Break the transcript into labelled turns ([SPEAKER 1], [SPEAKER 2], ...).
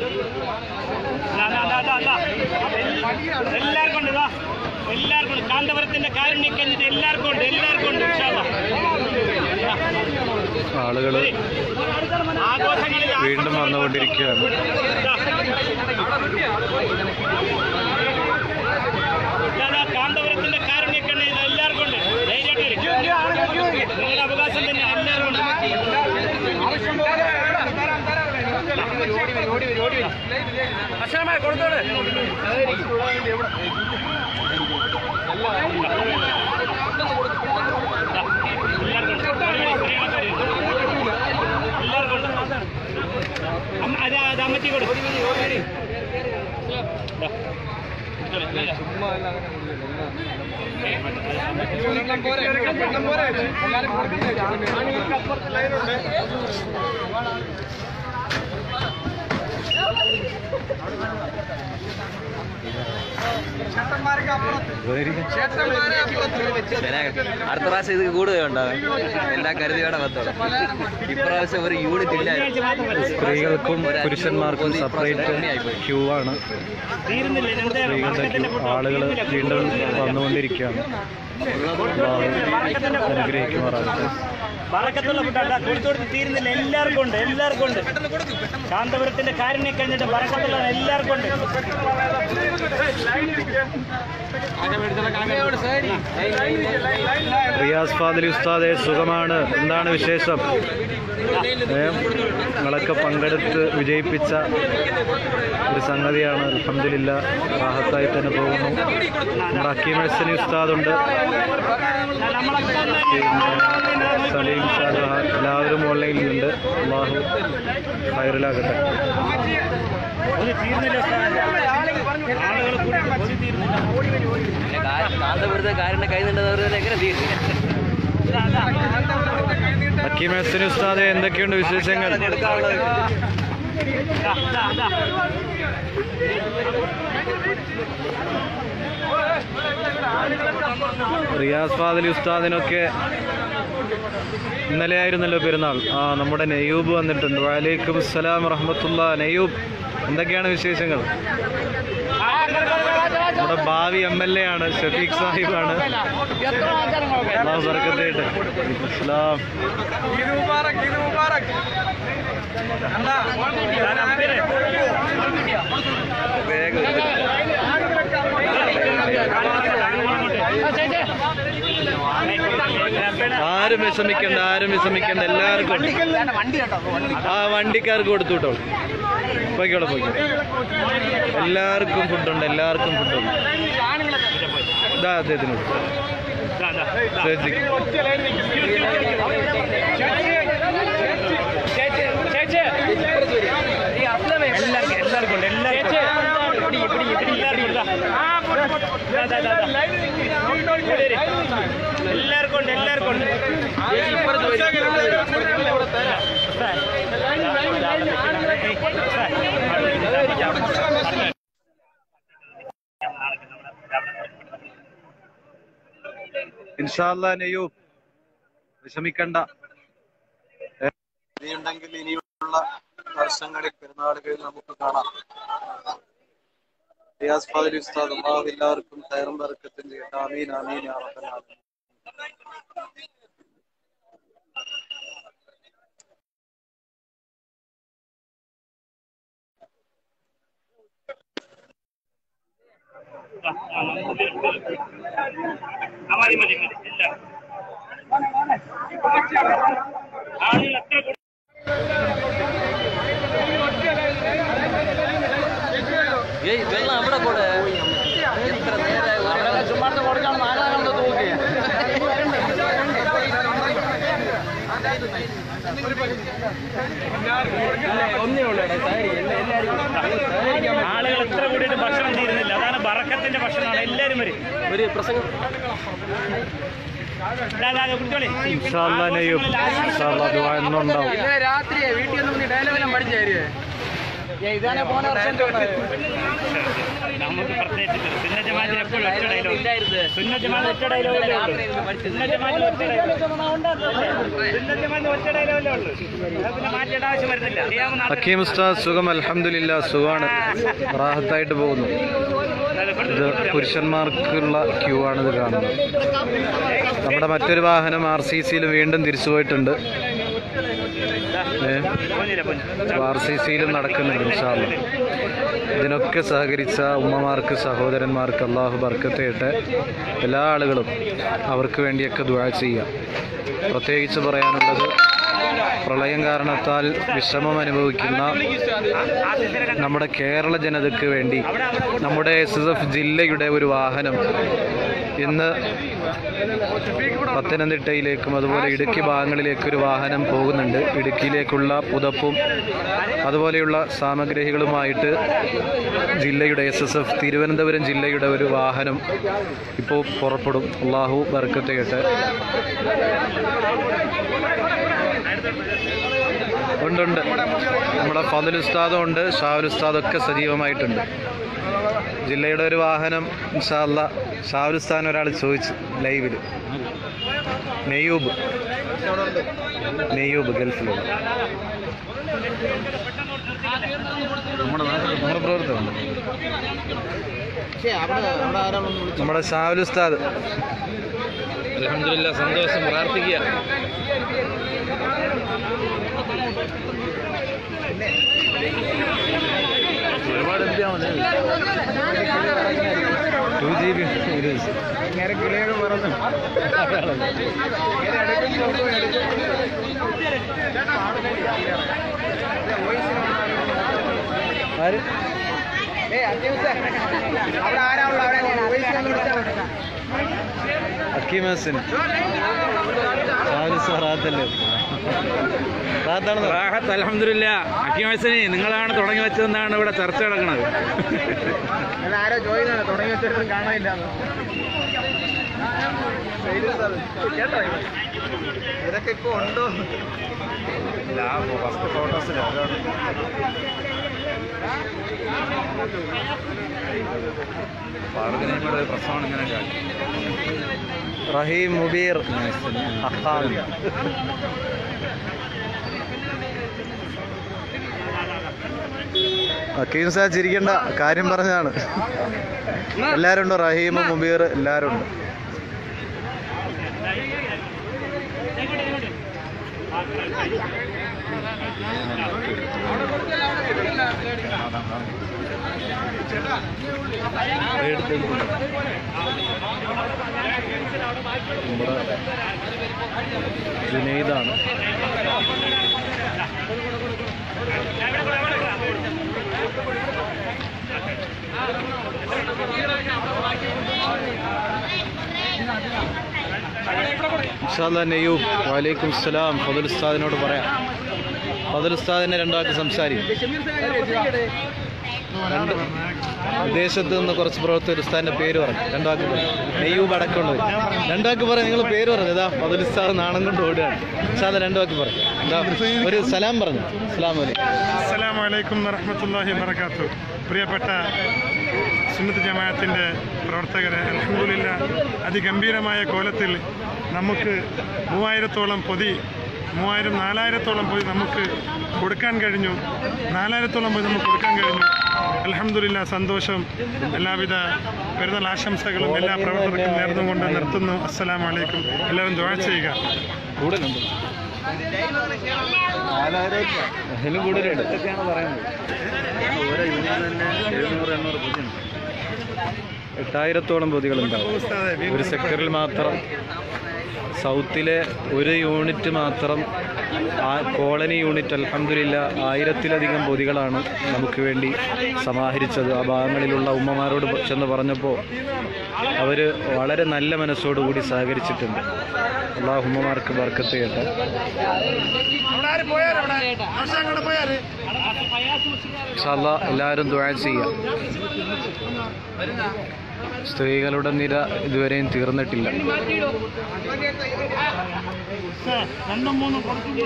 [SPEAKER 1] ദാ, ദാ, ദാ, ദാ, ദാ. എൽ- എല്ലാവർക്കും ഉണ്ട് വാ എല്ലാവർക്കും ഉണ്ട് കാന്തപുരത്തിന്റെ കാരുണ്യക്കഞ്ഞിട്ട് എല്ലാവർക്കും ഉണ്ട് എല്ലാവർക്കും ഉണ്ട് ഇൻഷാ അല്ലാ.
[SPEAKER 2] ആളുകൾ
[SPEAKER 1] ആഘോഷങ്ങളിൽ
[SPEAKER 2] വീണ്ടും വന്നുകൊണ്ടിരിക്കുകയാണ്
[SPEAKER 1] ദാ. ദാ, ദാ, കാന്തപുരത്തിന്റെ കാരുണ്യക്കണ്ണ ഇത് എല്ലാവർക്കും ഉണ്ട് ധൈര്യമായിട്ട് വരും. നിങ്ങളുടെ അവകാശം തന്നെ എല്ലാവർക്കും ഉണ്ട് എല്ലാവർക്കും ഉണ്ട് അമ്മ അത് അത് അമ്മച്ചി കൊടുക്കും
[SPEAKER 3] അടുത്ത പ്രാവശ്യം ഇത് കൂടുതൽ ഉണ്ടാവും എല്ലാ കരുതിയോടെ വന്നോളൂ ഇപ്രാവശ്യം ഒരു യൂണിറ്റ് ഇല്ല
[SPEAKER 2] സ്ത്രീകൾക്കും പുരുഷന്മാർക്കും സെപ്പറേറ്റ് ക്യൂ ആണ്
[SPEAKER 1] തീരുന്നില്ല ഇതെന്താ
[SPEAKER 2] സ്ത്രീകളുടെ
[SPEAKER 1] വർക്കത്തിന്റെ
[SPEAKER 2] ക്യൂ ആളുകൾ വീണ്ടും വന്നുകൊണ്ടിരിക്കുകയാണ് അള്ളാഹു അനുഗ്രഹിക്കുമാറാകട്ടെ
[SPEAKER 1] പറക്കത്തുള്ള ഫുഡാണ് കൊടുത്തു കൊടുത്ത് തീരുന്നില്ല എല്ലാവർക്കും ഉണ്ട് എല്ലാവർക്കും ഉണ്ട് കാന്തപുരത്തിന്റെ കാരുണ്യം കഴിഞ്ഞിട്ട് പറക്കത്തുള്ള എല്ലാവർക്കും ഉണ്ട്
[SPEAKER 2] റിയാസ് ഫാദിലി ഉസ്താദെ സുഖമാണ് എന്താണ് വിശേഷം ഏ, നിങ്ങളൊക്കെ പങ്കെടുത്ത് വിജയിപ്പിച്ച ഒരു സംഗതിയാണ് അൽഹംദുലില്ല റാഹത്തായി തന്നെ പോകുന്നു നമ്മുടെ ഹക്കീം ഹസനി ഉസ്താദുണ്ട് പിന്നെ സലീം ഷാജഹാൻ എല്ലാവരും ഓൺലൈനിലുണ്ട് അള്ളാഹു ഹൈറിലാകട്ടെ
[SPEAKER 1] ഒരു തീരുന്നില്ല ആളുകൾ കൂടി ഒരു തീരുന്നില്ല
[SPEAKER 3] കാന്തപുരത്തെ കാര്യം കൈ നിന്നവർ എങ്ങനെ തീരും
[SPEAKER 2] ഹക്കീം ഹസനി ഉസ്താദെ എന്തൊക്കെയുണ്ട് വിശേഷങ്ങൾ
[SPEAKER 1] ദാ, ദാ, ദാ.
[SPEAKER 2] റിയാസ് ഫാദിലി ഉസ്താദിനൊക്കെ ഇന്നലെ ആയിരുന്നല്ലോ പെരുന്നാൾ ആ നമ്മുടെ നെയ്യൂബ് വന്നിട്ടുണ്ട് വലൈക്കും അസ്സലാം റഹ്മത്തുള്ള നെയ്യൂബ് എന്തൊക്കെയാണ് വിശേഷങ്ങൾ നമ്മുടെ ഭാവി എം എൽ എ ആണ് ഷഫീഖ് സാഹിബാണ് അള്ളാഹു ബർക്കത്തായിട്ട് ഇസ്ലാം
[SPEAKER 3] വേഗം
[SPEAKER 2] ആരും വിഷമിക്കണ്ട ആരും വിഷമിക്കണ്ട എല്ലാവർക്കും ആ വണ്ടിക്കാർക്ക് കൊടുത്തു വിട്ടോ പോയിക്കോളെ പോയിക്കോ എല്ലാവർക്കും ഫുഡുണ്ട് എല്ലാവർക്കും ഫുഡുണ്ട് ഇതാ അദ്ദേഹത്തിന് കൊടുത്തു.
[SPEAKER 1] ദാ, ദാ.
[SPEAKER 2] ശ്രദ്ധിക്ക്.
[SPEAKER 1] എല്ലാവർക്കും എല്ലാവർക്കും ഉണ്ട് എല്ലാവർക്കും എല്ലാവർക്കും ഉണ്ട്. ദാ, ദാ, ദാ, ദാ. ഇവിടെ ഇരി. എല്ലാവർക്കും ഉണ്ട് എല്ലാവർക്കും ഉണ്ട്
[SPEAKER 2] ഇൻഷാല്ലാ നെയ്യൂബ് വിഷമിക്കണ്ട ഇനിയുണ്ടെങ്കിൽ ഇനിയുള്ള വർഷങ്ങളിൽ പെരുന്നാളുകളിൽ നമുക്ക് കാണാം റിയാസ് ഫാദിലി ഉസ്താദ് അള്ളാഹു എല്ലാവർക്കും കയറും ബർക്കത്തും ചെയ്യട്ടെ ആമീൻ ആമീൻ യാ റബ്ബൽ ആലമീൻ.
[SPEAKER 1] ആ, മതി മതി മതി എല്ലാം ആളുകൾ എത്ര കൂടി
[SPEAKER 3] ഏയ് വെള്ളം അവിടെ കൂടെ എത്ര നേരമായി ചുമ്മാ കൊടുക്കണം നാലാണെന്ന് തൂക്കി
[SPEAKER 1] ആളുകൾ എത്ര കൂടിയിട്ട് ഭക്ഷണം തീരുന്നില്ല അതാണ് ബറക്കത്തിന്റെ ഭക്ഷണമാണ് എല്ലാവരും വരും
[SPEAKER 3] ഒരു പ്രസംഗം
[SPEAKER 1] ദാ, ദാ, ദാ, കുടിച്ചോളി.
[SPEAKER 2] ഇൻഷാല്ലാ നെയ്യൂബ് ഇൻഷാല്ലാ ദുആ എന്നും ഉണ്ടാവും
[SPEAKER 3] രാത്രി വീട്ടിൽ നിന്ന് ഡയലോഗെല്ലാം പഠിച്ചായിരിക്കും ഇതാണ് പോണ വർഷം
[SPEAKER 1] നമുക്ക് പ്രത്യേകിച്ച് സുന്ന ജമാഅത്തിന് എപ്പോഴും ഒറ്റ ഡയലോഗ് സുന്ന ജമാഅത്ത് ഒറ്റ ഡയലോഗല്ലേ ഉള്ളൂ സുന്ന ജമാഅത്ത് ഒറ്റ ഡയലോഗ് സുന്ന ജമാഅത്ത് ഒറ്റ ഡയലോഗല്ലേ ഉള്ളൂ അത് പിന്നെ മാറ്റേണ്ട ആവശ്യം വരുന്നില്ല അറിയാവുന്ന ആൾക്കാർ-
[SPEAKER 2] ഹക്കീം ഉസ്താദ് സുഖം അൽഹംദുലില്ലാ സുഖമാണ് റാഹത്തായിട്ട് പോകുന്നു ഇത് പുരുഷന്മാർക്കുള്ള ക്യൂ ആണിത് കാണുന്നത് നമ്മുടെ മറ്റൊരു വാഹനം ആർ സി സിയിൽ വീണ്ടും തിരിച്ചു പോയിട്ടുണ്ട്
[SPEAKER 1] പോന്നില്ല, പോന്നില്ല.
[SPEAKER 2] ആർ സി സിയിലും നടക്കുന്നുണ്ട് ഇൻഷാല്ല ഇതിനൊക്കെ സഹകരിച്ച ഉമ്മമാർക്ക് സഹോദരന്മാർക്ക് അള്ളാഹു ബർക്കത്തേട്ട് എല്ലാ ആളുകളും അവർക്ക് വേണ്ടിയൊക്കെ ദുആ ചെയ്യുക പ്രത്യേകിച്ച് പറയാനുള്ളത് പ്രളയം കാരണത്താൽ വിഷമം അനുഭവിക്കുന്ന നമ്മുടെ കേരള ജനതയ്ക്ക് വേണ്ടി നമ്മുടെ എസ് എസ് എഫ് ജില്ലയുടെ ഒരു വാഹനം ഇന്ന് പത്തനംതിട്ടയിലേക്കും അതുപോലെ ഇടുക്കി ഭാഗങ്ങളിലേക്ക് ഒരു വാഹനം പോകുന്നുണ്ട് ഇടുക്കിയിലേക്കുള്ള പുതപ്പും അതുപോലെയുള്ള സാമഗ്രികളുമായിട്ട് ജില്ലയുടെ എസ് എസ് എഫ് തിരുവനന്തപുരം ജില്ലയുടെ ഒരു വാഹനം ഇപ്പോൾ പുറപ്പെടും അള്ളാഹു ബർക്കത്തേട്ട് ഉണ്ടുണ്ട് നമ്മുടെ ഫതുൽ ഉസ്താദും ഉണ്ട് ഷാവുൽ ഉസ്താദും ഒക്കെ സജീവമായിട്ടുണ്ട് ജില്ലയുടെ ഒരു വാഹനം ഇൻഷാല്ല ഷാവുൽ ഉസ്താദിന് ഒരാൾ ചോദിച്ചു ലൈവിൽ നെയ്യൂബ് നെയ്യൂബ് ഗൾഫിലുള്ള നമ്മുടെ പ്രവർത്തനം നമ്മുടെ ഷാവുൽ ഉസ്താദ്
[SPEAKER 3] അലഹമില്ല സന്തോഷം പ്രാർത്ഥിക്കുക
[SPEAKER 2] ഒരുപാട് ടു ജി ബി ആര് അക്കീമസിൻ റാത്തല്ലേ റാത്താണ്
[SPEAKER 4] റാഹത്ത് അലഹമില്ല അക്കിമസനി നിങ്ങളാണ് തുടങ്ങി വെച്ചതെന്നാണ് ഇവിടെ ചർച്ച നടക്കുന്നത്
[SPEAKER 1] ആരോ ജോയിനാണ് തുടങ്ങി വെച്ചിട്ടും കാണാനില്ല ഇതൊക്കെ ഇപ്പൊ ഉണ്ടോ ഫസ്റ്റ് ഫോട്ടോസിൽ
[SPEAKER 4] പ്രശ്നമാണ് ഇങ്ങനെ കാട്ടി
[SPEAKER 2] റഹീം മുബീർ അഹാൻ അക്കീം സാ ചിരിക്കണ്ട കാര്യം പറഞ്ഞാണ് എല്ലാരും ഉണ്ട് റഹീം മുബീർ എല്ലാരും ഉണ്ട് എടുത്ത് എടുത്ത്. നമ്മുടെ ജുനൈദാണ് ഇൻഷാല്ലാ നെയ്യൂബ് വലൈക്കും സലാം ഫതുൽ ഉസ്താദിനോട് പറയാം ഫതുൽ ഉസ്താദിനെ രണ്ടാൾക്ക് സംസാരിക്കും രണ്ട് വിദേശത്ത് നിന്ന് കുറച്ച് പ്രവർത്തകർ ഉസ്താദിന്റെ പേര് പറഞ്ഞു രണ്ടാൾക്ക് പറയും നെയ്യൂബ് അടക്കമുണ്ട് രണ്ടാൾക്ക് പറയാം നിങ്ങൾ പേര് പറഞ്ഞു ഇതാ ഫതുൽ ഉസ്താദ് നാണം കൊണ്ട് ഓടുകയാണ് ഉസ്താദ് രണ്ടാൾക്ക് പറയും ഇതാ ഒരു സലാം പറഞ്ഞു അസ്ലാം വലൈക്കും
[SPEAKER 5] അസ്സലാമു അലൈക്കും വറഹ്മത്തുള്ളാഹി വബറകാത്തു പ്രിയപ്പെട്ട സുന്നത്ത് ജമാഅത്തിൻ്റെ പ്രവർത്തകരെ അൽഹംദുലില്ല അതിഗംഭീരമായ കോലത്തിൽ നമുക്ക് മൂവായിരത്തോളം പൊതി മൂവായിരം നാലായിരത്തോളം പൊതി നമുക്ക് കൊടുക്കാൻ കഴിഞ്ഞു നാലായിരത്തോളം പൊതി നമുക്ക് കൊടുക്കാൻ കഴിഞ്ഞു അൽഹംദുലില്ല സന്തോഷം എല്ലാവിധ പെരുന്നാൾ ആശംസകളും എല്ലാ പ്രവർത്തകർക്കും നേർന്നുകൊണ്ട് നിർത്തുന്നു അസ്സലാമു അലൈക്കും എല്ലാവരും ദുആ ചെയ്യുക
[SPEAKER 2] കൂടുതലുണ്ട് അതിലും കൂടുതലുണ്ട് എട്ടായിരത്തോളം പൊതികളുണ്ടാവും ഒരു സെക്ടറിൽ മാത്രം സൗത്തിലെ ഒരു യൂണിറ്റ് മാത്രം ആ കോളനി യൂണിറ്റ് അൽഹംദുലില്ല ആയിരത്തിലധികം പൊതികളാണ് നമുക്ക് വേണ്ടി സമാഹരിച്ചത് ആ ഭാഗങ്ങളിലുള്ള ഉമ്മമാരോട് ചെന്ന് പറഞ്ഞപ്പോൾ അവർ വളരെ നല്ല മനസ്സോടുകൂടി സഹകരിച്ചിട്ടുണ്ട് അള്ളാഹു ഉമ്മമാർക്ക് ബർക്കത്ത് ചെയ്യട്ടെ ഇൻഷാ അല്ലാ എല്ലാവരും ദുആ ചെയ്യുക സ്ത്രീകളുടെ നിര ഇതുവരെയും തീർന്നിട്ടില്ല
[SPEAKER 5] രണ്ടും മൂന്നും കൊടുക്കുമ്പോൾ